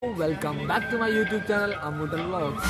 Welcome back to my YouTube channel Ammoottan vlogs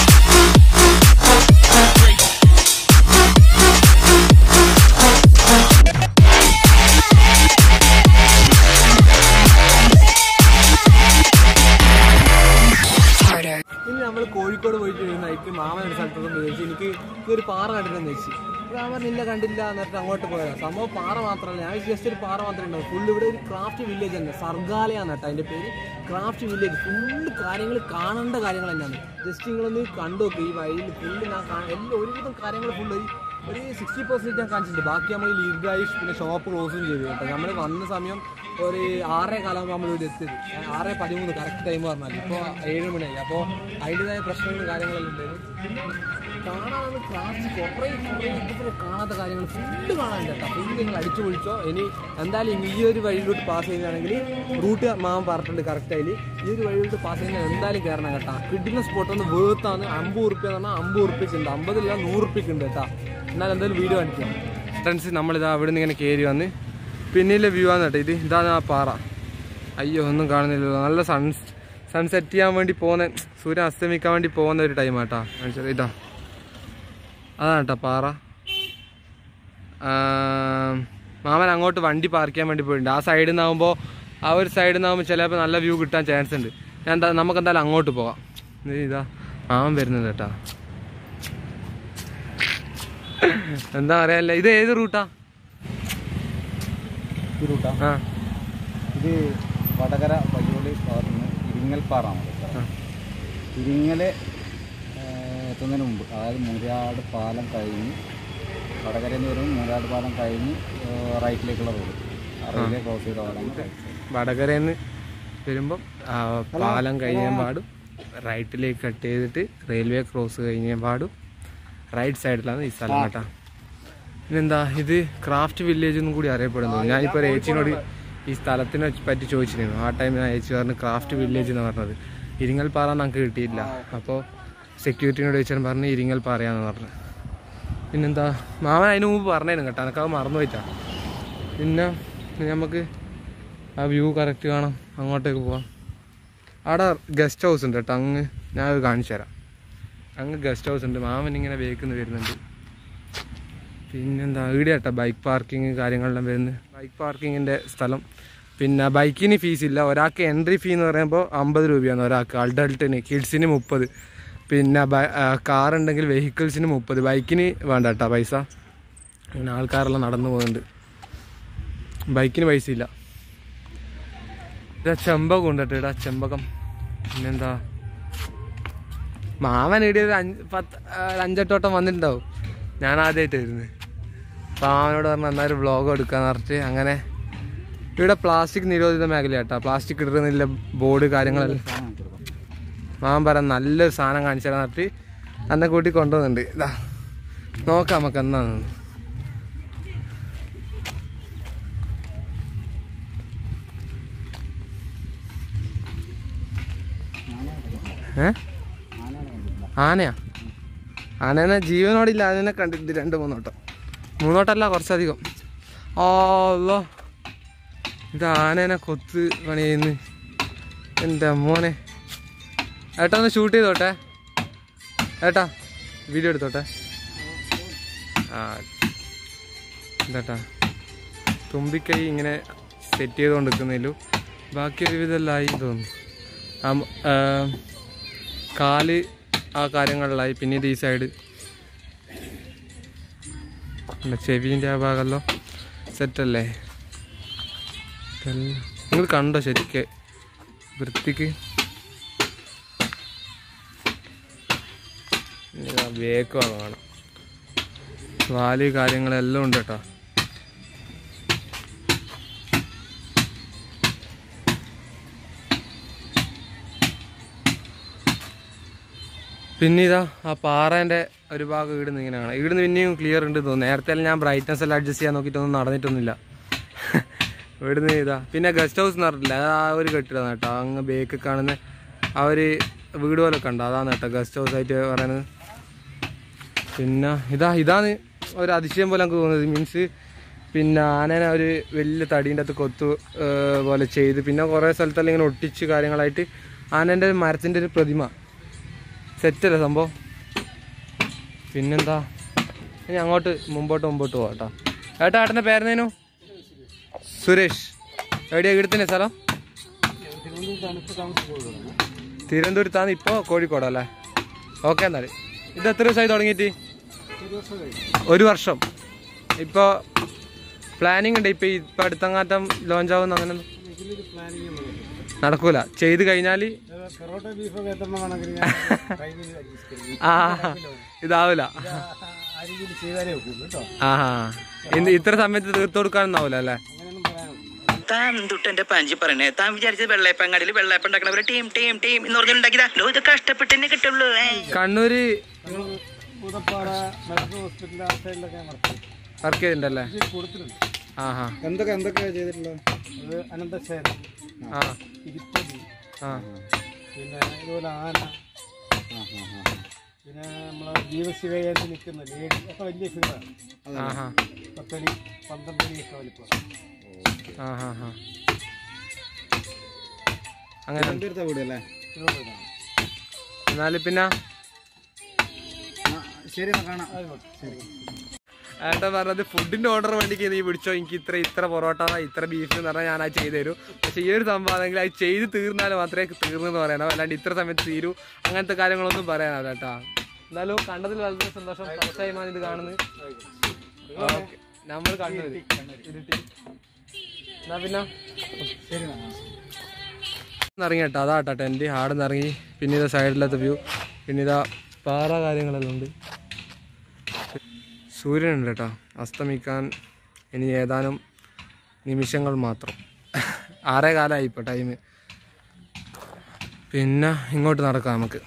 ഇനി നമ്മൾ കോഴിക്കോട് പോയിട്ട് നൈറ്റ് മാമൻ ഒരു സ്ഥലത്തൊന്നും ചോദിച്ചു എനിക്ക് ഈ ഒരു പാറ കണ്ടിട്ടെന്ന് വെച്ച് ഞാൻ പറഞ്ഞില്ല കണ്ടില്ല എന്നിട്ട് അങ്ങോട്ട് പോയതാ സംഭവം പാറ മാത്രമല്ല ഞാൻ ജസ്റ്റ് ഒരു പാറ മാത്രമേ ഉണ്ടാവും ഫുള്ള് ഇവിടെ ഒരു ക്രാഫ്റ്റ് വില്ലേജ് തന്നെ സർഗാലയാണ് കേട്ടോ അതിന്റെ പേര് ക്രാഫ്റ്റ് വില്ലേജ് ഫുള്ള് കാര്യങ്ങൾ കാണേണ്ട കാര്യങ്ങൾ തന്നെയാണ് ജസ്റ്റ് നിങ്ങളൊന്ന് കണ്ടു നോക്ക് ഈ വഴിയിൽ ഫുള്ള് ഞാൻ കാ- എല്ലാ ഒരുവിധം കാര്യങ്ങൾ ഫുള്ള് ഒരു സിക്സ്റ്റി പെർസെൻറ്റ് ഞാൻ കാണിച്ചിട്ടുണ്ട് ബാക്കി നമ്മൾ ലീഗായി പിന്നെ ഷോപ്പ് ക്ലോസും ചെയ്തു കേട്ടോ നമ്മൾ വന്ന സമയം ഒരു ആറേ കാലമാകുമ്പോൾ നമ്മൾ ഇവിടെ എത്തിയത് ആറ് പതിമൂന്ന് കറക്റ്റ് ടൈം പറഞ്ഞാൽ ഇപ്പോൾ ഏഴ് മണിയായി അപ്പോൾ അതിൻ്റെതായ പ്രശ്നങ്ങളും കാര്യങ്ങളെല്ലാം ഉണ്ടായിരുന്നു കാണാൻ ക്ലാസ് കുറേ കുറേ ഇതുപോലെ കാണാത്ത കാര്യങ്ങൾ ഫുള്ള് കാണാൻ കേട്ടോ ഫുള്ള് നിങ്ങൾ അടിച്ചു പൊളിച്ചോ ഇനി എന്തായാലും ഈ ഒരു വഴിയിലോട്ട് പാസ് ചെയ്യുകയാണെങ്കിൽ റൂട്ട് മാമൻ പറഞ്ഞിട്ടുണ്ട് കറക്റ്റ് അതിൽ ഈ ഒരു വഴിയിലോട്ട് പാസ് ചെയ്യുന്നത് എന്തായാലും കയറണം കേട്ടോ കിട്ടുന്ന സ്പോട്ട് ഒന്ന് വേർത്താണ് അമ്പത് ഉറുപ്പ്യ എന്ന് പറഞ്ഞാൽ അമ്പത് ഉറുപ്പ്യക്ക് ഉണ്ട് അമ്പതില്ല നൂറ് ഉറുപ്പ്യക്ക് ഉണ്ട് കേട്ടോ എന്നാൽ എന്തായാലും വീഡിയോ കാണിക്കാം ഫ്രണ്ട്സ് നമ്മളിതാ അവിടെ നിന്ന് ഇങ്ങനെ കയറി വന്ന് പിന്നിലെ വ്യൂ ആണ് കേട്ടോ ഇത് ഇതാണ് ആ പാറ അയ്യോ ഒന്നും കാണുന്നില്ലല്ലോ നല്ല സൺ സൺസെറ്റ് ചെയ്യാൻ വേണ്ടി പോകുന്ന സൂര്യൻ അസ്തമിക്കാൻ വേണ്ടി പോകുന്ന ഒരു ടൈം ആട്ടാ കാണിച്ചത് ഇതാ അതാണ് കേട്ടോ പാറ ആം, മാമൻ അങ്ങോട്ട് വണ്ടി പാർക്ക് ചെയ്യാൻ വേണ്ടി പോയിട്ടുണ്ട് ആ സൈഡിൽ നിന്നാകുമ്പോൾ ആ ഒരു സൈഡിൽ നിന്നാകുമ്പോൾ ചിലപ്പോൾ നല്ല വ്യൂ കിട്ടാൻ ചാൻസ് ഉണ്ട് ഞാൻ എന്താ നമുക്ക് എന്തായാലും അങ്ങോട്ട് പോകാം ഇത് ഇതാ മാമൻ വരുന്നത് കേട്ടാ എന്താ പറയാല്ല ഇത് ഏത് റൂട്ടാ ഈ റൂട്ടാ ആ ഇത് വടകര പയ്യോളി ഭാഗത്തുനിന്ന് ഇരിങ്ങൽപ്പാറ ആ. ഇരിങ്ങൽ എത്തുന്നതിന് മുമ്പ് അതായത് മൂരാട് പാലം കഴിഞ്ഞ് വടകരയിൽ നിന്ന് വരുമ്പോൾ മൂരാട് പാലം കഴിഞ്ഞ് ഏഹ്, റൈറ്റിലേക്കുള്ള റോഡ് ആ റെയിൽവേ ക്രോസ് ചെയ്ത റോഡാണ് വടകരയിൽ വരുമ്പം ആ, പാലം കഴിയാൻ പാടും റൈറ്റിലേക്ക് കട്ട് ചെയ്തിട്ട് റെയിൽവേ ക്രോസ് കഴിഞ്ഞാൻ പാടും റൈറ്റ് സൈഡിലാണ് ഈ സ്ഥലം കേട്ടോ പിന്നെന്താ ഇത് ക്രാഫ്റ്റ് വില്ലേജ് എന്നും കൂടി അറിയപ്പെടുന്നു ഞാനിപ്പോൾ ഒരു ഏച്ചിനോട് ഈ സ്ഥലത്തിനെ പറ്റി ചോദിച്ചിരുന്നു ആ ടൈം ഞാൻ ഏച്ചി പറഞ്ഞു ക്രാഫ്റ്റ് വില്ലേജ് എന്ന് പറഞ്ഞത് ഇരിങ്ങൽപ്പാറ നമുക്ക് കിട്ടിയില്ല അപ്പോൾ സെക്യൂരിറ്റിനോട് ചോദിച്ചാൽ പറഞ്ഞു ഇരിങ്ങൽപ്പാറയാന്ന് പറഞ്ഞു പിന്നെന്താ മാമൻ അതിന് മുമ്പ് പറഞ്ഞായിരുന്നു കേട്ടോ എനിക്കത് മറന്നു പോയിട്ടാ പിന്നെ നമുക്ക് ആ വ്യൂ കറക്റ്റ് കാണാം അങ്ങോട്ടേക്ക് പോവാം അവിടെ ഗസ്റ്റ് ഹൗസ് ഉണ്ട് കേട്ടോ അങ്ങ് ഞാൻ അത് കാണിച്ചു തരാം അങ്ങ് ഗസ്റ്റ് ഹൗസ് ഉണ്ട് മാമൻ ഇങ്ങനെ വേക്കുന്ന വരുന്നുണ്ട് പിന്നെന്താ ഇവിടെ കേട്ടോ ബൈക്ക് പാർക്കിങ് കാര്യങ്ങളെല്ലാം വരുന്നത് ബൈക്ക് പാർക്കിങ്ങിൻ്റെ സ്ഥലം പിന്നെ ബൈക്കിന് ഫീസ് ഇല്ല ഒരാൾക്ക് എൻട്രി ഫീ എന്ന് പറയുമ്പോൾ അമ്പത് രൂപയാണ് ഒരാൾക്ക് അഡൾട്ടിന് കിഡ്സിന് മുപ്പത് പിന്നെ കാർ ഉണ്ടെങ്കിൽ വെഹിക്കിൾസിന് മുപ്പത് ബൈക്കിന് വേണ്ട കേട്ടോ പൈസ അങ്ങനെ ആൾക്കാരെല്ലാം നടന്നു പോകുന്നുണ്ട് ബൈക്കിന് പൈസ ഇല്ല ഇതാ ചെമ്പകം ഉണ്ട് കേട്ടോ ഇടാ ചെമ്പകം പിന്നെന്താ മാമൻ ഇവിടെ ഒരു അഞ്ച് പത്ത് ആ, ഒരു അഞ്ചെട്ടോട്ടം വന്നിട്ടുണ്ടാവും ഞാൻ ആദ്യമായിട്ട് വരുന്നത് അപ്പം മാമനോട് പറഞ്ഞു എന്നാലും വ്ളോഗ് എടുക്കാന്ന് പറഞ്ഞിട്ട് അങ്ങനെ ഇവിടെ പ്ലാസ്റ്റിക് നിരോധിത മേഖല കേട്ടോ പ്ലാസ്റ്റിക് ഇടുന്നില്ല ബോർഡ് കാര്യങ്ങളെല്ലാം മാമൻ പറയാൻ നല്ലൊരു സാധനം കാണിച്ചു തരാൻ പറഞ്ഞിട്ട് എന്നെ കൂട്ടി കൊണ്ടുവന്നുണ്ട് ഇതാ നോക്കാം നമുക്ക് എന്നാന്ന് ഏ ആനയാ ആനേനെ ജീവനോടില്ല അതിനെ കണ്ടിട്ടുണ്ട് രണ്ട് മൂന്നോട്ടം മൂന്നോട്ടല്ല കുറച്ചധികം ഓല്ലോ ഇത് ആനേനെ കൊത്ത് പണി ചെയ്യുന്നു എൻ്റെ മോനെ ഏട്ടാ ഒന്ന് ഷൂട്ട് ചെയ്തോട്ടെ ഏട്ടാ വീഡിയോ എടുത്തോട്ടെ ആ എന്താട്ടാ തുമ്പിക്കൈ ഇങ്ങനെ സെറ്റ് ചെയ്തുകൊണ്ട് നിൽക്കുന്നതിലും ബാക്കി ഒരുവിധമെല്ലായി തോന്നുന്നു ആ മ- ആ, കാല് ആ കാര്യങ്ങളിലായി പിന്നെ ഇത് ഈ സൈഡ് പിന്നെ ചെവിൻ്റെ ആ ഭാഗമല്ലോ സെറ്റല്ലേ നിങ്ങൾ കണ്ടോ ശരിക്ക് വൃത്തിക്ക് വേക്കാണ് കാണാം വാല് കാര്യങ്ങളെല്ലാം ഉണ്ട് കേട്ടോ പിന്നെ ഇതാ ആ പാറേൻ്റെ ഒരു ഭാഗം ഇവിടുന്ന് ഇങ്ങനെയാണ് ഇവിടുന്ന് പിന്നെയും ക്ലിയർ ഉണ്ട് തോന്നുന്നു നേരത്തെ ഞാൻ ബ്രൈറ്റ്നസ് എല്ലാം അഡ്ജസ്റ്റ് ചെയ്യാൻ നോക്കിയിട്ടൊന്നും നടന്നിട്ടൊന്നുമില്ല ഇവിടുന്ന് ഇതാ പിന്നെ ഗസ്റ്റ് ഹൗസ് എന്ന് പറഞ്ഞിട്ടില്ല അത് ആ ഒരു കെട്ടിടമാണ് കേട്ടോ അങ്ങ് ബേക്ക് കാണുന്ന ആ ഒരു വീട് പോലെ കണ്ടോ അതാണ് കേട്ടോ ഗസ്റ്റ് ഹൗസ് ആയിട്ട് പറയുന്നത് പിന്നെ ഇതാ ഇതാണ് ഒരു അതിശയം പോലെ നമുക്ക് തോന്നുന്നത് മീൻസ് പിന്നെ ആനേനെ ഒരു വലിയ തടീൻ്റെ അകത്ത് കൊത്തു ഏർ, പോലെ ചെയ്ത് പിന്നെ കുറേ സ്ഥലത്തെല്ലാം ഇങ്ങനെ ഒട്ടിച്ച് കാര്യങ്ങളായിട്ട് ആനൻ്റെ മരത്തിൻ്റെ ഒരു പ്രതിമ സെറ്റല്ലേ സംഭവം പിന്നെന്താ ഇനി അങ്ങോട്ട് മുമ്പോട്ട് മുമ്പോട്ട് പോവാം കേട്ടോ ഏട്ടാ ഏട്ടൻ്റെ പേരെന്നേനു സുരേഷ് എവിടെയാ ഇടത്തിന് സ്ഥലം തിരുവനന്തപുരത്താണ് ഇപ്പോൾ കോഴിക്കോട് അല്ലേ ഓക്കെ എന്നാൽ ഇത് എത്ര ദിവസമായി തുടങ്ങിയിട്ട് ഒരു വർഷം ഇപ്പോൾ പ്ലാനിങ് ഉണ്ട് ഇപ്പോൾ ഇപ്പം അടുത്തങ്ങാറ്റം ലോഞ്ച് ആവുന്ന അങ്ങനെ ഒന്നും നടക്കൂല ചെയ്ത് കഴിഞ്ഞാൽ പൊറോട്ട ബീഫൊക്കെ എത്തണമെന്നാണെങ്കിൽ ആ ഇതാവില്ല ആ രീതിയിൽ ചെയ്താലേ ഒക്കുള്ളൂ കേട്ടോ ആ ഇന്ന് ഇത്ര സമയത്ത് തീർത്തു കൊടുക്കാനൊന്നാവില്ല അല്ലേ അങ്ങനെയൊന്നും പറയാം താൻ തൊട്ടെന്റെ പാഞ്ചി പറയണേ താൻ വിചാരിച്ചത് വെള്ളയപ്പങ്ങാടിയിൽ വെള്ളയപ്പം ഉണ്ടാക്കണവരെ ടീം ടീം ടീം എന്ന് പറഞ്ഞുണ്ടാക്കിയതാ ലോ ഇത് കഷ്ടപ്പെട്ട് തന്നെ കിട്ടുള്ളൂ ഏ. കണ്ണൂര് പൂതപ്പാറ മെഡിക്കൽ ഹോസ്പിറ്റലിൽ ആ സൈഡിലൊക്കെ നടത്തി വർക്ക് ചെയ്തിട്ടുണ്ടല്ലേ ഇതിൽ കൊടുത്തിട്ടുണ്ട് ആ ഹാ എന്തൊക്കെ എന്തൊക്കെയാണ് ചെയ്തിട്ടുള്ളത് അത് അനന്തശേനം ആ തിരുപ്പതി ആ പിന്നെ ഇതുപോലെ ആന പിന്നെ നമ്മളെ ജീവശിവയായിട്ട് നിൽക്കുന്ന ലേഡി ഒക്കെ വലിയ ഫിഗറാണ് ആ ഹാ പത്തടി പന്ത്രണ്ട് അടി ഒക്കെ വലിപ്പം ആ ഹാ ഹാ അങ്ങനെ വീടല്ലേ എന്നാല് പിന്നെ ശരി കാണാം ശരി ഏട്ടാ പറഞ്ഞത് ഫുഡിന്റെ ഓർഡർ വേണ്ടിക്ക് നീ പിടിച്ചോ എനിക്ക് ഇത്ര ഇത്ര പൊറോട്ട ഇത്ര ബീഫ് എന്ന് പറഞ്ഞാൽ ഞാൻ അത് ചെയ്തു തരും പക്ഷേ ഈ ഒരു സംഭവം ആണെങ്കിൽ അത് ചെയ്ത് തീർന്നാൽ മാത്രമേ തീർന്നെന്ന് പറയണം അല്ലാണ്ട് ഇത്ര സമയത്ത് തീരൂ അങ്ങനത്തെ കാര്യങ്ങളൊന്നും പറയാനല്ല കേട്ടാ എന്നാലും കണ്ടതിൽ വളരെ സന്തോഷം ഫസ്റ്റ് ടൈമാണ് ഇത് കാണുന്നത് ഓക്കെ നമ്മൾ കണ്ണൂര് ഇരുട്ടി എന്നാ പിന്നെ ശരി ഇറങ്ങി കേട്ടോ അതാ ടെൻറ്റ് ആടെ നിന്ന് ഇറങ്ങി പിന്നെ ഇതാ സൈഡിലത്തെ വ്യൂ പിന്നെ ഇതാ പാറ കാര്യങ്ങളെല്ലാം ഉണ്ട് സൂര്യനുണ്ട് കേട്ടോ അസ്തമിക്കാൻ ഇനി ഏതാനും നിമിഷങ്ങൾ മാത്രം ആറേ കാലമായി ഇപ്പോൾ ടൈം പിന്നെ ഇങ്ങോട്ട് നടക്കാം നമുക്ക്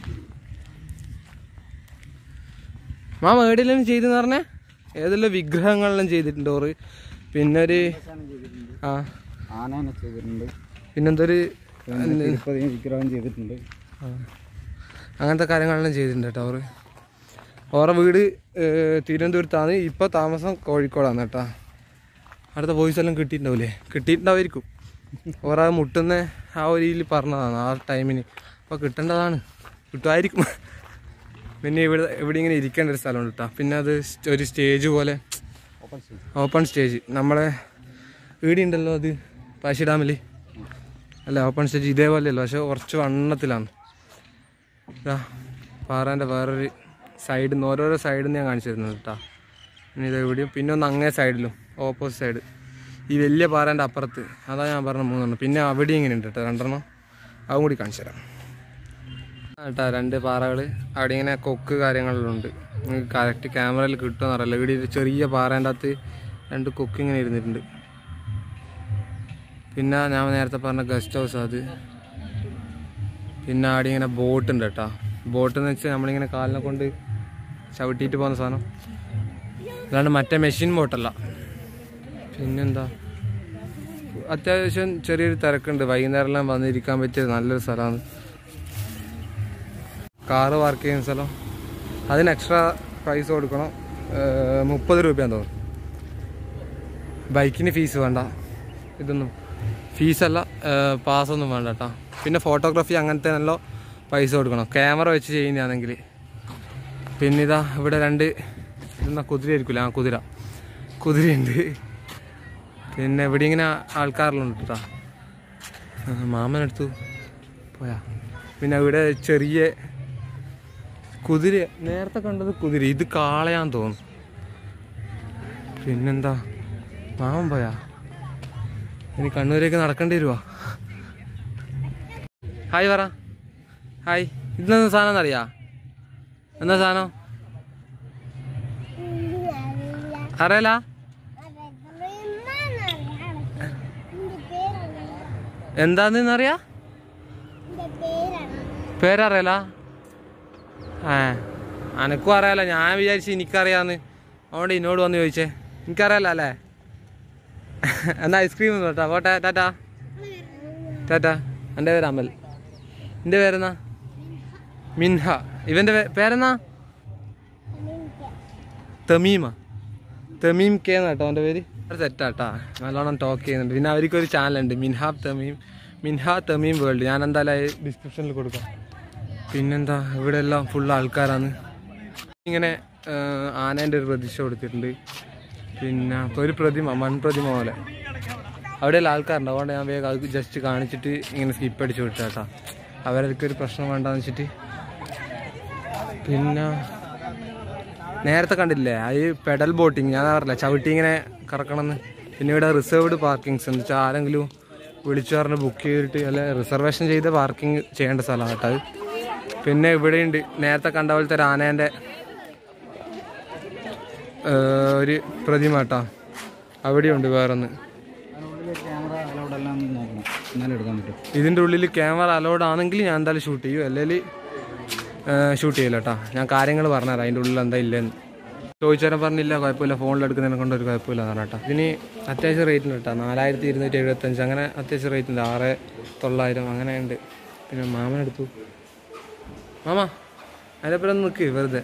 മാമ എവിടെയെല്ലാം ചെയ്തെന്ന് പറഞ്ഞേ ഏതെല്ലാം വിഗ്രഹങ്ങളെല്ലാം ചെയ്തിട്ടുണ്ട് ഓറ് പിന്നെ ഒരു ആ ആനേനെ ചെയ്തിട്ടുണ്ട് പിന്നെന്തൊരു തിരുപ്പതി വിഗ്രഹം ചെയ്തിട്ടുണ്ട് ആ. അങ്ങനത്തെ കാര്യങ്ങളെല്ലാം ചെയ്തിട്ടുണ്ട് കേട്ടോ അവര് ഓറെ വീട് ഏഹ്, തിരുവനന്തപുരത്താണ് ഇപ്പോൾ താമസം കോഴിക്കോടാണ് കേട്ടോ അടുത്ത വോയിസ് എല്ലാം കിട്ടിയിട്ടുണ്ടാവില്ലേ കിട്ടിയിട്ടുണ്ടാവുമായിരിക്കും ഓറെ മുട്ടുന്ന ആ ഒരു രീതിയിൽ പറഞ്ഞതാണ് ആ ടൈമിന് അപ്പോൾ കിട്ടേണ്ടതാണ് കിട്ടുമായിരിക്കും പിന്നെ ഇവിടെ ഇവിടെ ഇങ്ങനെ ഇരിക്കേണ്ട ഒരു സ്ഥലമുണ്ട് കേട്ടോ പിന്നെ അത് സ്റ്റ് ഒരു സ്റ്റേജ് പോലെ ഓപ്പൺ സ്റ്റേജ് നമ്മളെ ഇവിടെ ഉണ്ടല്ലോ അത് പാശി ഡാമിൽ അല്ല ഓപ്പൺ സ്റ്റേജ് ഇതേപോലെയല്ലോ പക്ഷെ കുറച്ച് വണ്ണത്തിലാണ് ഇതാ പാറാൻ്റെ വേറൊരു സൈഡിൽ നിന്ന് ഓരോരോ സൈഡിൽ നിന്ന് ഞാൻ കാണിച്ചു തരുന്നത് കേട്ടോ ഇനി ഇത് എവിടെയും പിന്നെ ഒന്ന് അങ്ങേ സൈഡിലും ഓപ്പോസിറ്റ് സൈഡ് ഈ വലിയ പാറേൻ്റെ അപ്പുറത്ത് അതാ ഞാൻ പറഞ്ഞ മൂന്നെണ്ണം പിന്നെ അവിടെ ഇങ്ങനെ ഉണ്ട് കേട്ടോ രണ്ടെണ്ണം അതും കൂടി കാണിച്ചു തരാം ആ കേട്ടോ രണ്ട് പാറകൾ അവിടെ ഇങ്ങനെ കൊക്ക് കാര്യങ്ങളെല്ലാം ഉണ്ട് നിങ്ങൾക്ക് കറക്റ്റ് ക്യാമറയിൽ കിട്ടുമെന്ന് അറിയില്ല ഇവിടെ ഒരു ചെറിയ പാറേൻ്റെ അകത്ത് രണ്ട് കൊക്ക് ഇങ്ങനെ ഇരുന്നിട്ടുണ്ട് പിന്നെ ഞാൻ നേരത്തെ പറഞ്ഞ ഗസ്റ്റ് ഹൗസ് അത് പിന്നെ അവിടെ ഇങ്ങനെ ബോട്ട് ഉണ്ട് കേട്ടോ ബോട്ട് എന്ന് വെച്ചാൽ നമ്മളിങ്ങനെ കാലിനെ കൊണ്ട് ചവിട്ടിയിട്ട് പോകുന്ന സാധനം അല്ലാണ്ട് മറ്റേ മെഷീൻ ബോട്ടല്ല പിന്നെന്താ അത്യാവശ്യം ചെറിയൊരു തിരക്കുണ്ട് വൈകുന്നേരമെല്ലാം വന്നിരിക്കാൻ പറ്റിയ നല്ലൊരു സ്ഥലമാണ് കാറ് പാർക്ക് ചെയ്യുന്ന സ്ഥലം അതിന് എക്സ്ട്രാ പ്രൈസ് കൊടുക്കണം ഏർ മുപ്പത് രൂപയാന്ന് തോന്നുന്നു ബൈക്കിന് ഫീസ് വേണ്ട ഇതൊന്നും ഫീസല്ല പാസ്സൊന്നും വേണ്ട കേട്ടോ പിന്നെ ഫോട്ടോഗ്രാഫി അങ്ങനത്തെ നല്ല പൈസ കൊടുക്കണം ക്യാമറ വെച്ച് ചെയ്യുന്നതാണെങ്കിൽ പിന്നെ ഇതാ ഇവിടെ രണ്ട് ഇതെന്നാ കുതിര ആയിരിക്കില്ല ആ കുതിര കുതിരയുണ്ട് പിന്നെ ഇവിടെ ഇങ്ങനെ ആൾക്കാരെല്ലാം ഉണ്ട് കേട്ടോ മാമനെടുത്തു പോയാ പിന്നെ ഇവിടെ ചെറിയ കുതിര നേരത്തെ കണ്ടത് കുതിര ഇത് കാളയാന്ന് തോന്നുന്നു പിന്നെന്താ മാമൻ പോയാ ഇനി കണ്ണൂരേക്ക് നടക്കേണ്ടി വരുവാ ഹായ് പറ ഹായ് ഇതെന്താ സാധനം എന്നറിയാ എന്താ സാധനം അറിയാല എന്താന്ന് അറിയാ പേരറിയാല ഏ അനക്കും അറിയാലോ ഞാൻ വിചാരിച്ചു എനിക്കറിയാന്ന് അതുകൊണ്ട് എന്നോട് വന്ന് ചോദിച്ചേ എനിക്കറിയാലോ അല്ലേ എന്നാ ഐസ്ക്രീം ഒന്നും കേട്ടോ പോട്ടെ ടാറ്റാ ടാറ്റാ എൻ്റെ പേര് അമൽ എൻ്റെ പേരെന്നാ മിൻഹ ഇവൻ്റെ പേ- പേരെന്നാ തമീമ തമീം കെ എന്നാ കേട്ടോ അവൻ്റെ പേര് സെറ്റാട്ടാ നല്ലോണം ടോക്ക് ചെയ്യുന്നുണ്ട് പിന്നെ അവർക്കൊരു ചാനലുണ്ട് മിൻഹാബ് തമീം മിൻഹ തമീം വേൾഡ് ഞാൻ എന്തായാലും ഡിസ്ക്രിപ്ഷനിൽ കൊടുക്കാം പിന്നെന്താ ഇവിടെ എല്ലാം ഫുൾ ആൾക്കാരാണ് ഇങ്ങനെ ആനേൻ്റെ ഒരു പ്രതിഷ്ഠ കൊടുത്തിട്ടുണ്ട് പിന്നെ ഇപ്പൊ ഒരു പ്രതിമ മൺപ്രതിമ പോലെ അവിടെയുള്ള ആൾക്കാരുണ്ട് അതുകൊണ്ട് ഞാൻ വേഗം അത് ജസ്റ്റ് കാണിച്ചിട്ട് ഇങ്ങനെ സ്കിപ്പ് അടിച്ച് വിട്ടു കേട്ടോ അവർക്ക് ഒരു പ്രശ്നം വേണ്ടെന്ന് വെച്ചിട്ട് പിന്നെ നേരത്തെ കണ്ടില്ലേ അത് പെഡൽ ബോട്ടിങ് ഞാൻ പറഞ്ഞില്ല ചവിട്ടി ഇങ്ങനെ കറക്കണമെന്ന് പിന്നെ ഇവിടെ റിസർവ്ഡ് പാർക്കിങ്സ് എന്ന് വെച്ചാൽ ആരെങ്കിലും വിളിച്ചു പറഞ്ഞ് ബുക്ക് ചെയ്തിട്ട് അല്ലെ റിസർവേഷൻ ചെയ്ത് പാർക്കിംഗ് ചെയ്യേണ്ട സ്ഥലമാണ് കേട്ടോ അത് പിന്നെ ഇവിടെയുണ്ട് നേരത്തെ കണ്ട പോലത്തെ ഒരു ആനേൻ്റെ ഏഹ്, ഒരു പ്രതിമ കേട്ടോ അവിടെയുണ്ട് വേറൊന്ന് അതിനുള്ളിൽ ക്യാമറ അലൗഡ് എല്ലാം നോക്കണം എന്നാലും എടുക്കാൻ പറ്റും ഇതിൻ്റെ ഉള്ളിൽ ക്യാമറ അലൗഡ് ആണെങ്കിൽ ഞാൻ എന്തായാലും ഷൂട്ട് ചെയ്യും അല്ലെങ്കിൽ ഷൂട്ട് ചെയ്യില്ല കേട്ടോ ഞാൻ കാര്യങ്ങൾ പറഞ്ഞുതരാം അതിൻ്റെ ഉള്ളിൽ എന്താ ഇല്ലെന്ന് ചോദിച്ചാലും പറഞ്ഞില്ല കുഴപ്പമില്ല ഫോണിൽ എടുക്കുന്നതിനെ കൊണ്ട് ഒരു കുഴപ്പമില്ല എന്നാണ് കേട്ടോ ഇതിന് അത്യാവശ്യം റേറ്റ് ഉണ്ട് കേട്ടോ നാലായിരത്തി ഇരുന്നൂറ്റി എഴുപത്തഞ്ച് അങ്ങനെ അത്യാവശ്യം റേറ്റ് ഉണ്ട് ആറ് തൊള്ളായിരം അങ്ങനെ ഉണ്ട് പിന്നെ മാമൻ എടുത്തു മാമ അതിനെപ്പുറം ഒന്ന് നിൽക്ക് വെറുതെ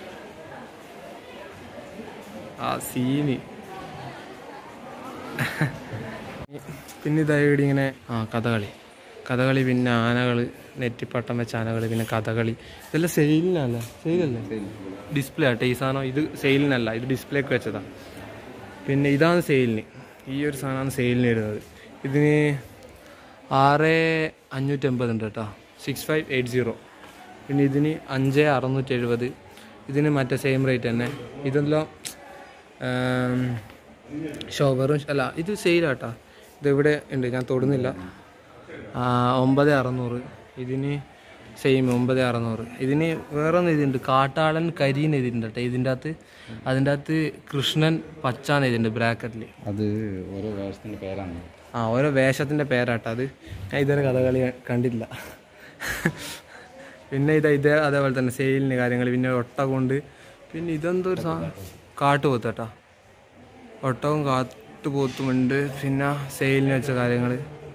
ആ സീന് പിന്നെ ഇതാ ഇവിടെ ഇങ്ങനെ ആ കഥകളി കഥകളി പിന്നെ ആനകൾ നെറ്റിപ്പട്ടം വെച്ച ആനകൾ പിന്നെ കഥകളി ഇതെല്ലാം സെയിലിനല്ല സെയിലല്ലേ ഡിസ്പ്ലേ ആട്ടെ ഈ സാധനം ഇത് സെയിലിനല്ല ഇത് ഡിസ്പ്ലേക്ക് വെച്ചതാ പിന്നെ ഇതാണ് സെയിലിന് ഈ ഒരു സാധനമാണ് സെയിലിന് വരുന്നത് ഇതിന് ആറ് അഞ്ഞൂറ്റമ്പത് ഉണ്ട് കേട്ടോ സിക്സ് ഫൈവ് എയ്റ്റ് സീറോ പിന്നെ ഇതിന് അഞ്ച് അറുന്നൂറ്റി എഴുപത് ഇതിന് മറ്റേ സെയിം റേറ്റ് തന്നെ ഇതെല്ലാം ഷോവറും അല്ല ഇത് സെയിലാട്ടാ ഇതിവിടെ ഉണ്ട് ഞാൻ തൊടുന്നില്ല ആ, ഒമ്പത് അറുന്നൂറ് ഇതിന് സെയിം ഒമ്പത് അറുന്നൂറ് ഇതിന് വേറൊന്ന് ഇതുണ്ട് കാട്ടാളൻ കരിന്ന് ഇതിൻ്റെ കേട്ടോ ഇതിൻ്റെ അകത്ത് അതിൻ്റെ അകത്ത് കൃഷ്ണൻ പച്ചാന്ന് ഇതിൻ്റെ ബ്രാക്കറ്റിൽ അത് ഓരോ വേഷത്തിൻ്റെ പേരാണ് ആ ഓരോ വേഷത്തിൻ്റെ പേരാട്ടോ അത് ഞാൻ ഇതുവരെ കഥകളി കണ്ടില്ല പിന്നെ ഇത് ഇതേ അതേപോലെ തന്നെ സെയിലിന് കാര്യങ്ങൾ പിന്നെ ഒട്ടകമുണ്ട് പിന്നെ ഇതെന്തോ ഒരു സാ കാട്ടുപോത്ത് കേട്ടോ ഒട്ടകവും കാട്ടുപോത്തുമുണ്ട് പിന്നെ സെയിലിന് വെച്ച കാര്യങ്ങൾ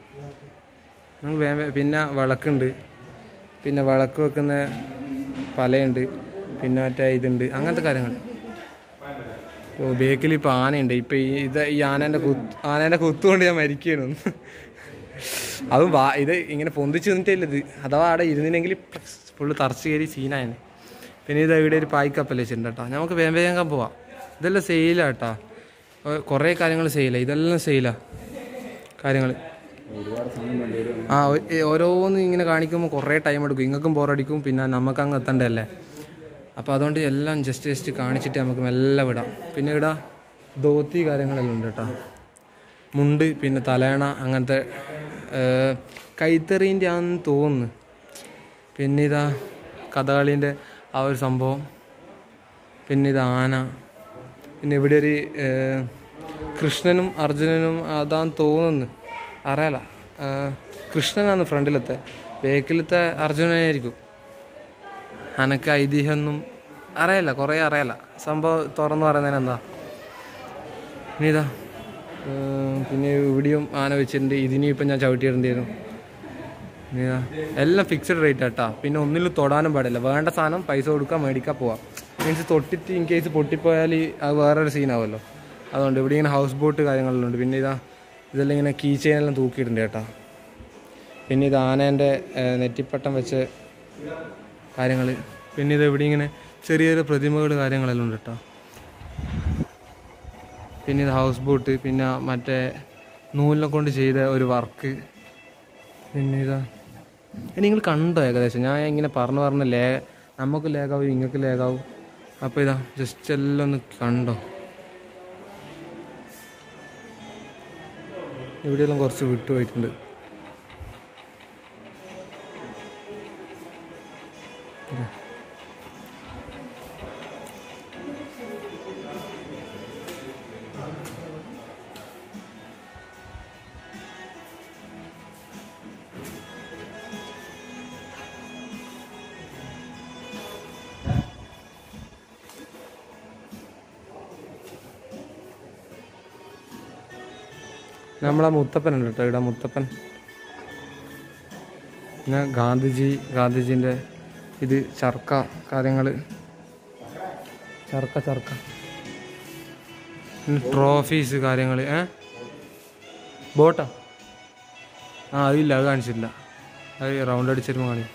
പിന്നെ വിളക്കുണ്ട് പിന്നെ വിളക്ക് വെക്കുന്ന പലയുണ്ട് പിന്നെ മറ്റേ ഇതുണ്ട് അങ്ങനത്തെ കാര്യങ്ങൾ ഓ ബേക്കിൽ ഇപ്പൊ ആനയുണ്ട് ഇപ്പൊ ഈ ഇത് ഈ ആനേന്റെ കുത്ത് ആനേന്റെ കുത്തുകൊണ്ട് ഞാൻ മരിക്കണം അതും വാ ഇത് ഇങ്ങനെ പൊന്തിച്ച് നിന്നിട്ടില്ല ഇത് അഥവാ അവിടെ ഇരുന്നില്ലെങ്കിൽ ഫുള്ള് തറച്ച് കയറി സീനായനെ പിന്നെ ഇത് ഇവിടെ ഒരു പായ്ക്കപ്പൽ വെച്ചിട്ടുണ്ട് കേട്ടോ നമുക്ക് വേഗം വേഗം പോവാം ഇതെല്ലാം സെയിലാ കേട്ടോ കുറേ കാര്യങ്ങൾ സെയിലാ ഇതെല്ലാം സെയിലാ കാര്യങ്ങൾ ഒരുപാട് സമയം വേണ്ടി വരും ആ ഒ- ഏ, ഓരോന്ന് ഇങ്ങനെ കാണിക്കുമ്പോൾ കുറേ ടൈം എടുക്കും ഇങ്ങൾക്കും ബോറടിക്കും പിന്നെ നമുക്ക് അങ്ങ് എത്തണ്ടല്ലേ അപ്പോൾ അതുകൊണ്ട് എല്ലാം ജസ്റ്റ് ജസ്റ്റ് കാണിച്ചിട്ട് നമുക്ക് മെല്ലെ വിടാം പിന്നെ ഇവിടെ ധോത്തി കാര്യങ്ങളെല്ലാം ഉണ്ട് കേട്ടോ മുണ്ട് പിന്നെ തലേണ അങ്ങനത്തെ കൈത്തറീൻ്റെ ആണെന്ന് തോന്നുന്നു പിന്നെ ഇതാ കഥകളീൻ്റെ ആ ഒരു സംഭവം പിന്നെ ഇത് ആന പിന്നെ ഇവിടെ ഒരു ഏ, കൃഷ്ണനും അർജുനനും അതാന്ന് തോന്നുന്നു അറിയാല ആ, കൃഷ്ണനാണ് ഫ്രണ്ടിലത്തെ ബേക്കിലത്തെ അർജുനനായിരിക്കും അനക്ക് ഐതിഹ്യമൊന്നും അറിയില്ല കുറേ അറിയാല സംഭവം തുറന്നു പറയുന്നതിന് എന്താ ഇനി ഇതാ ഏർ പിന്നെ ഇവിടെയും ആന വെച്ചിട്ടുണ്ട് ഇതിനും ഇപ്പം ഞാൻ ചവിട്ടിയിടേണ്ടിയിരുന്നു ഇനി ഇതാ എല്ലാം ഫിക്സഡ് റേറ്റ് ആട്ടാ പിന്നെ ഒന്നിലും തൊടാനും പാടില്ല വേണ്ട സാധനം പൈസ കൊടുക്കാൻ മേടിക്കാൻ പോവാം മീൻസ് തൊട്ടിട്ട് ഇൻ കേസ് പൊട്ടിപ്പോയാൽ അത് വേറൊരു സീനാവുമല്ലോ അതുകൊണ്ട് ഇവിടെ ഇങ്ങനെ ഹൗസ് ബോട്ട് കാര്യങ്ങളെല്ലാം ഉണ്ട് പിന്നെ ഇതാ ഇതെല്ലാം ഇങ്ങനെ കീ ചെയിനെല്ലാം തൂക്കിയിട്ടുണ്ട് കേട്ടാ പിന്നെ ഇത് ആനേൻ്റെ ഏർ, നെറ്റിപ്പട്ടം വെച്ച് കാര്യങ്ങൾ പിന്നെ ഇത് ഇവിടെ ഇങ്ങനെ ചെറിയ ചെറിയ പ്രതിമകൾ കാര്യങ്ങളെല്ലാം ഉണ്ട് കേട്ടോ പിന്നെ ഇത് ഹൗസ് ബോട്ട് പിന്നെ മറ്റേ നൂലിനെ കൊണ്ട് ചെയ്ത ഒരു വർക്ക് പിന്നെ ഇതാ ഇത് നിങ്ങൾ കണ്ടോ ഏകദേശം ഞാൻ ഇങ്ങനെ പറഞ്ഞു പറഞ്ഞ ലേ നമുക്ക് ലേഖാവും ഇങ്ങൾക്ക് ലേഖാവും അപ്പോൾ ഇതാ ജസ്റ്റ് എല്ലാം ഒന്ന് കണ്ടോ ഇവിടെയെല്ലാം കുറച്ച് വിട്ടുപോയിട്ടുണ്ട് നമ്മളെ മുത്തപ്പൻ ഉണ്ട് കേട്ടോ ഇവിടെ മുത്തപ്പൻ പിന്നെ ഗാന്ധിജി ഗാന്ധിജീൻ്റെ ഇത് ചർക്ക കാര്യങ്ങൾ ചർക്ക ചർക്ക പിന്നെ ട്രോഫീസ് കാര്യങ്ങൾ ഏ ബോട്ടാ ആ അതില്ല അത് കാണിച്ചില്ല അത് റൗണ്ട് അടിച്ചിരുമ്പോൾ കാണി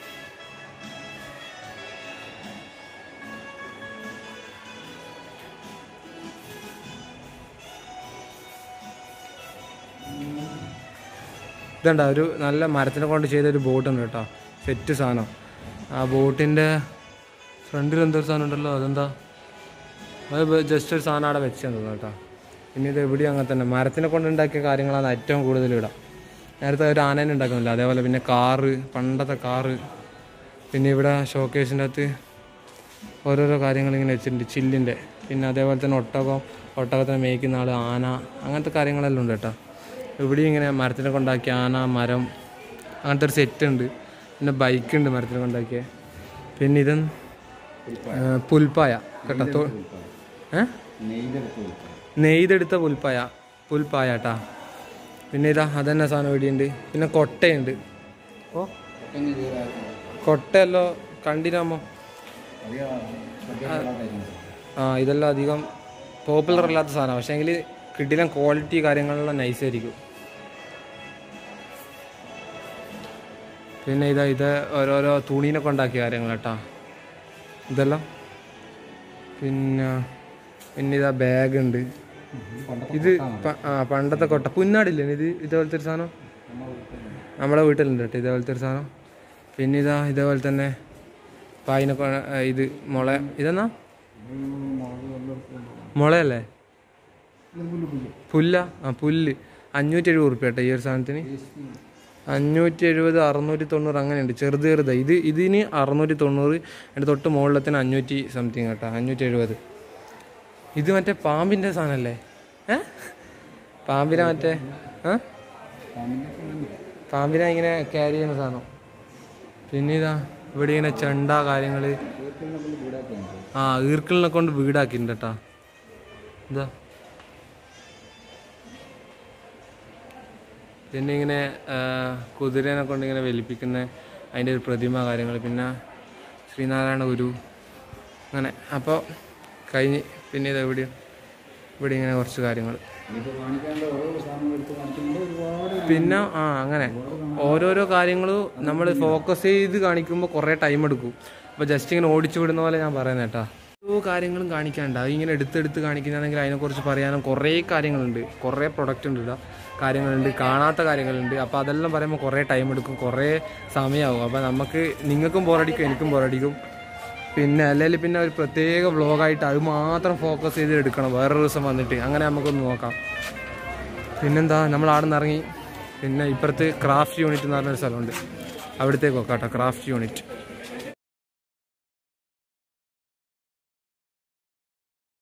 ഇതണ്ട ഒരു നല്ല മരത്തിനെ കൊണ്ട് ചെയ്ത ഒരു ബോട്ട് ഉണ്ട് കേട്ടോ സെറ്റ് സാധനം ആ ബോട്ടിൻ്റെ ഫ്രണ്ടിൽ എന്തൊരു സാധനം ഉണ്ടല്ലോ അതെന്താ അത് ജസ്റ്റ് ഒരു സാധനം അവിടെ വെച്ച് തോന്നുന്നു കേട്ടോ പിന്നെ ഇത് എവിടെയും അങ്ങനെ തന്നെ മരത്തിനെ കൊണ്ട് ഉണ്ടാക്കിയ കാര്യങ്ങളാണ് ഏറ്റവും കൂടുതൽ ഇവിടെ നേരത്തെ ഒരു ആനേനെ ഉണ്ടാക്കുന്നില്ല അതേപോലെ പിന്നെ കാറ് പണ്ടത്തെ കാറ് പിന്നെ ഇവിടെ ഷോക്കേസിൻ്റെ അകത്ത് ഓരോരോ കാര്യങ്ങൾ ഇങ്ങനെ വെച്ചിട്ടുണ്ട് ചില്ലിൻ്റെ പിന്നെ അതേപോലെ തന്നെ ഒട്ടകം ഒട്ടകത്തിനെ മേയ്ക്കുന്ന ആൾ ആന അങ്ങനത്തെ കാര്യങ്ങളെല്ലാം ഉണ്ട് കേട്ടോ ഇവിടെ ഇങ്ങനെ മരത്തിനെ കൊണ്ടാക്കിയ ആന മരം അങ്ങനത്തെ ഒരു സെറ്റ് ഉണ്ട് പിന്നെ ബൈക്ക് ഉണ്ട് മരത്തിനെ കൊണ്ടാക്കിയ പിന്നെ ഇത് പുൽപ്പായ കേട്ടോ തോ- ഏ നെയ്തെടുത്ത് നെയ്തെടുത്ത പുൽപ്പായ പുൽപ്പായ കേട്ടാ പിന്നെ ഇതാ അതന്നെ സാധനം ഇവിടെയുണ്ട് പിന്നെ കൊട്ടയുണ്ട് ഓ കൊട്ടയല്ലോ കണ്ടിരാമോ ആ ഇതെല്ലാം അധികം പോപ്പുലർ അല്ലാത്ത സാധനം പക്ഷേ എങ്കിൽ കിട്ടില്ല ക്വാളിറ്റി കാര്യങ്ങളെല്ലാം നൈസ് ആയിരിക്കും പിന്നെ ഇതാ ഇത് ഓരോരോ തുണീനൊക്കെ ഉണ്ടാക്കിയ കാര്യങ്ങൾ കേട്ടാ ഇതെല്ലാം പിന്നെ പിന്നെ ഇതാ ബാഗ് ഉണ്ട് ഇത് പ- ആ പണ്ടത്തെ കൊട്ട പുന്നാടില്ലേ ഇത് ഇതേപോലത്തെ ഒരു സാധനം നമ്മളെ വീട്ടിലുണ്ട് കേട്ടോ ഇതേപോലത്തെ ഒരു സാധനം പിന്നെ ഇതാ ഇതേപോലെ തന്നെ പായിനെ കൊ- ആ, ഇത് മുള ഇതെന്നാ മുളയല്ലേ പുല്ല ആ പുല്ല് അഞ്ഞൂറ്റി എഴുപത് റുപ്യ കേട്ടോ ഈ ഒരു സാധനത്തിന് അഞ്ഞൂറ്റി എഴുപത് അറുന്നൂറ്റി തൊണ്ണൂറ് അങ്ങനെയുണ്ട് ചെറുത് ചെറുത് ഇത് ഇതിന് അറുന്നൂറ്റി തൊണ്ണൂറ് അതിൻ്റെ തൊട്ട് മുകളിലത്തിന് അഞ്ഞൂറ്റി സംതിങ് കേട്ടോ അഞ്ഞൂറ്റി എഴുപത് ഇത് മറ്റേ പാമ്പിൻ്റെ സാധനമല്ലേ ഏ പാമ്പിനെ മറ്റേ ഏ പാമ്പിനെ ഇങ്ങനെ ക്യാരി ചെയ്യുന്ന സാധനം പിന്നെ ഇതാ ഇവിടെ ഇങ്ങനെ ചെണ്ട കാര്യങ്ങൾ ആ ഈർക്കിളിനെ കൊണ്ട് വീടാക്കിയിട്ടുണ്ട് കേട്ടാ ഇതാ പിന്നെ ഇങ്ങനെ ആ, കുതിരേനെ കൊണ്ട് ഇങ്ങനെ വലിപ്പിക്കുന്ന അതിൻ്റെ ഒരു പ്രതിമ കാര്യങ്ങൾ പിന്നെ ശ്രീനാരായണ ഗുരു അങ്ങനെ അപ്പോൾ കഴിഞ്ഞ് പിന്നെ ഇത് എവിടെ ഇവിടെ ഇങ്ങനെ കുറച്ച് കാര്യങ്ങൾ ഇത് കാണിക്കാണ്ട് ഓരോ സാധനം എടുത്ത് കാണിക്കുമ്പോൾ ഒരുപാട് പിന്നെ ആ അങ്ങനെ ഓരോരോ കാര്യങ്ങളും നമ്മൾ ഫോക്കസ് ചെയ്ത് കാണിക്കുമ്പോൾ കുറേ ടൈം എടുക്കും അപ്പോൾ ജസ്റ്റ് ഇങ്ങനെ ഓടിച്ചു വിടുന്ന പോലെ ഞാൻ പറയുന്നത് കേട്ടാ ഓരോ കാര്യങ്ങളും കാണിക്കാണ്ട് അത് ഇങ്ങനെ എടുത്തെടുത്ത് കാണിക്കുന്നതാണെങ്കിൽ അതിനെക്കുറിച്ച് പറയാനും കുറേ കാര്യങ്ങളുണ്ട് കുറേ പ്രൊഡക്റ്റ് ഉണ്ട് ഇവിടെ കാര്യങ്ങളുണ്ട് കാണാത്ത കാര്യങ്ങളുണ്ട് അപ്പോൾ അതെല്ലാം പറയുമ്പോൾ കുറേ ടൈം എടുക്കും കുറേ സമയമാവും അപ്പോൾ നമുക്ക് നിങ്ങൾക്കും ബോറടിക്കും എനിക്കും ബോറടിക്കും പിന്നെ അല്ലെങ്കിൽ പിന്നെ ഒരു പ്രത്യേക വ്ളോഗായിട്ട് അത് മാത്രം ഫോക്കസ് ചെയ്ത് എടുക്കണം വേറൊരു ദിവസം വന്നിട്ട് അങ്ങനെ നമുക്കൊന്ന് നോക്കാം പിന്നെന്താ നമ്മൾ അവിടെ നിന്ന് ഇറങ്ങി പിന്നെ ഇപ്പുറത്ത് ക്രാഫ്റ്റ് യൂണിറ്റ് എന്ന് പറഞ്ഞൊരു സ്ഥലമുണ്ട് അവിടത്തേക്ക് നോക്കാം കേട്ടോ ക്രാഫ്റ്റ് യൂണിറ്റ്